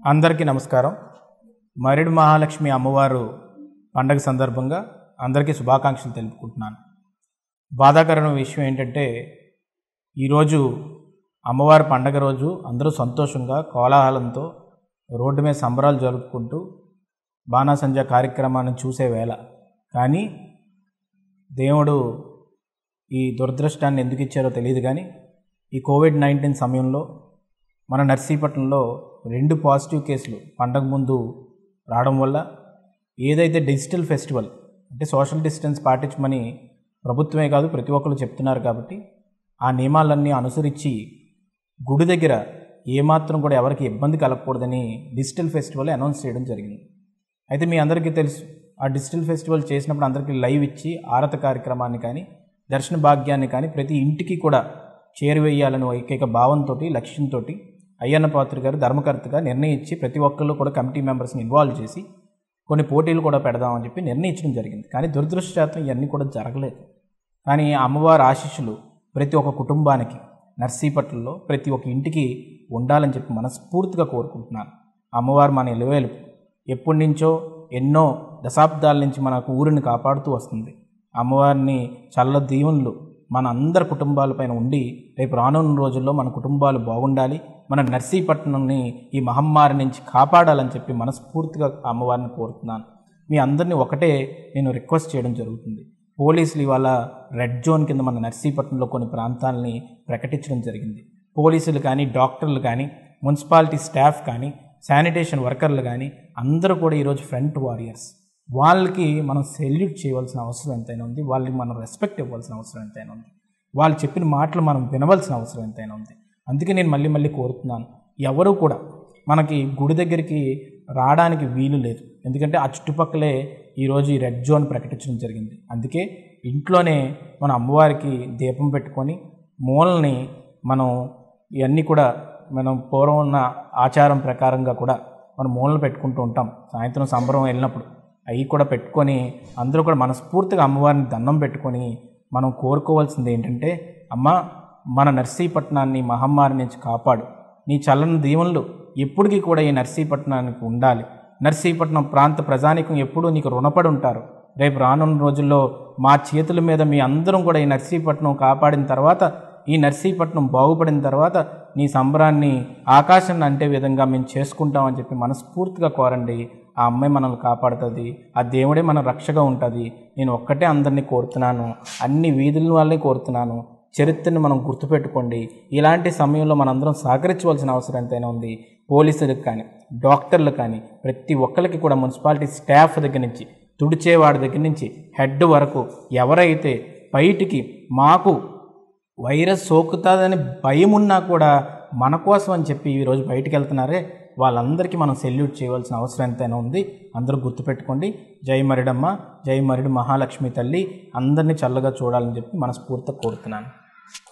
అందరికీ నమస్కారం మరిడి మహాలక్ష్మి అమ్మవారు పండగ సందర్భంగా అందరికీ శుభాకాంక్షలు తెలుపుకుంటున్నాను బాధాకరమైన విషయం ఏంటంటే ఈరోజు అమ్మవారి పండగ రోజు అందరూ సంతోషంగా కోలాహలంతో రోడ్డు మీద సంబరాలు జరుపుకుంటూ బాణాసంజ కార్యక్రమాన్ని చూసే వేళ కానీ దేవుడు ఈ దురదృష్టాన్ని ఎందుకు ఇచ్చారో తెలియదు కానీ ఈ కోవిడ్ నైన్టీన్ సమయంలో మన నర్సీపట్నంలో రెండు పాజిటివ్ కేసులు పండగ ముందు రావడం వల్ల ఏదైతే డిజిటల్ ఫెస్టివల్ అంటే సోషల్ డిస్టెన్స్ పాటించమని ప్రభుత్వమే కాదు ప్రతి ఒక్కరు చెప్తున్నారు కాబట్టి ఆ నియమాలన్నీ అనుసరించి గుడి దగ్గర ఏమాత్రం కూడా ఎవరికి ఇబ్బంది కలగకూడదని డిజిటల్ ఫెస్టివల్ అనౌన్స్ చేయడం జరిగింది అయితే మీ అందరికీ తెలుసు ఆ డిజిటల్ ఫెస్టివల్ చేసినప్పుడు అందరికీ లైవ్ ఇచ్చి ఆరత కార్యక్రమాన్ని కానీ దర్శన భాగ్యాన్ని కానీ ప్రతి ఇంటికి కూడా చేరువేయాలని ఏకైక భావంతో లక్ష్యంతో అయ్యన్న పాత్ర గారు ధర్మకర్తగా నిర్ణయించి ప్రతి ఒక్కళ్ళు కూడా కమిటీ మెంబర్స్ని ఇన్వాల్వ్ చేసి కొన్ని పోటీలు కూడా పెడదామని చెప్పి నిర్ణయించడం జరిగింది కానీ దురదృష్టశాతం ఇవన్నీ కూడా జరగలేదు కానీ అమ్మవారి ఆశీస్సులు ప్రతి ఒక్క కుటుంబానికి నర్సీపట్నంలో ప్రతి ఒక్క ఇంటికి ఉండాలని చెప్పి మనస్ఫూర్తిగా కోరుకుంటున్నాను అమ్మవారు మన ఎలువేలు ఎప్పటి నుంచో ఎన్నో దశాబ్దాల నుంచి మనకు ఊరిని కాపాడుతూ వస్తుంది అమ్మవారిని చల్ల దీవెనలు మన అందరి కుటుంబాలపైన ఉండి రేపు రానున్న రోజుల్లో మన కుటుంబాలు బాగుండాలి మన నర్సీపట్నంని ఈ మహమ్మారి నుంచి కాపాడాలని చెప్పి మనస్ఫూర్తిగా అమ్మవారిని కోరుతున్నాను మీ అందరినీ ఒకటే నేను రిక్వెస్ట్ చేయడం జరుగుతుంది పోలీసులు ఇవాళ రెడ్ జోన్ కింద మన నర్సీపట్నంలో కొన్ని ప్రాంతాలని ప్రకటించడం జరిగింది పోలీసులు కానీ డాక్టర్లు కానీ మున్సిపాలిటీ స్టాఫ్ కానీ శానిటేషన్ వర్కర్లు కానీ అందరూ కూడా ఈరోజు ఫ్రంట్ వారియర్స్ వాళ్ళకి మనం సెల్యూట్ చేయవలసిన అవసరం ఎంతైనా ఉంది వాళ్ళకి మనం రెస్పెక్ట్ ఇవ్వాల్సిన అవసరం ఎంతైనా ఉంది వాళ్ళు చెప్పిన మాటలు మనం వినవలసిన అవసరం ఎంతైనా ఉంది అందుకే నేను మళ్ళీ మళ్ళీ కోరుతున్నాను ఎవరు కూడా మనకి గుడి దగ్గరికి రావడానికి వీలు లేదు ఎందుకంటే ఆ చుట్టుపక్కలే ఈరోజు ఈ రెడ్ జోన్ ప్రకటించడం జరిగింది అందుకే ఇంట్లోనే మన అమ్మవారికి దీపం పెట్టుకొని మూలని మనం ఇవన్నీ కూడా మనం పూర్వం ఉన్న ఆచారం ప్రకారంగా కూడా మనం మూలలు పెట్టుకుంటూ ఉంటాం సాయంత్రం సంబరం వెళ్ళినప్పుడు అవి కూడా పెట్టుకొని అందరూ కూడా మనస్ఫూర్తిగా అమ్మవారిని దండం పెట్టుకొని మనం కోరుకోవాల్సింది ఏంటంటే అమ్మ మన నర్సీపట్నాన్ని మహమ్మారి నుంచి కాపాడు నీ చల్లని దీవెనలు ఎప్పటికీ కూడా ఈ నర్సీపట్నానికి ఉండాలి నర్సీపట్నం ప్రాంత ప్రజానికం ఎప్పుడూ నీకు రుణపడి ఉంటారు రేపు రానున్న రోజుల్లో మా చేతుల మీద మీ అందరం కూడా ఈ నర్సీపట్నం కాపాడిన తర్వాత ఈ నర్సీపట్నం బాగుపడిన తర్వాత నీ సంబరాన్ని ఆకాశాన్ని అంటే విధంగా మేము చేసుకుంటామని చెప్పి మనస్ఫూర్తిగా కోరండి ఆ అమ్మాయి మనల్ని కాపాడుతుంది ఆ దేవుడే మన రక్షగా ఉంటుంది నేను ఒక్కటే అందరినీ కోరుతున్నాను అన్ని వీధుల వాళ్ళని కోరుతున్నాను చరిత్రను మనం గుర్తుపెట్టుకోండి ఇలాంటి సమయంలో మనందరం సహకరించవలసిన అవసరం ఎంతైనా ఉంది పోలీసులకు కానీ డాక్టర్లు కానీ ప్రతి ఒక్కరికి కూడా మున్సిపాలిటీ స్టాఫ్ దగ్గర నుంచి తుడిచేవాడి దగ్గర నుంచి హెడ్ వరకు ఎవరైతే బయటికి మాకు వైరస్ సోకుతుందని భయం ఉన్నా కూడా మన కోసం అని చెప్పి ఈరోజు బయటికి వెళ్తున్నారే వాళ్ళందరికీ మనం సెల్యూట్ చేయవలసిన అవసరం ఎంతైనా ఉంది అందరూ గుర్తుపెట్టుకోండి జై మరిడమ్మ జై మరిడు మహాలక్ష్మి తల్లి అందరినీ చల్లగా చూడాలని చెప్పి మనస్ఫూర్తిగా కోరుతున్నాను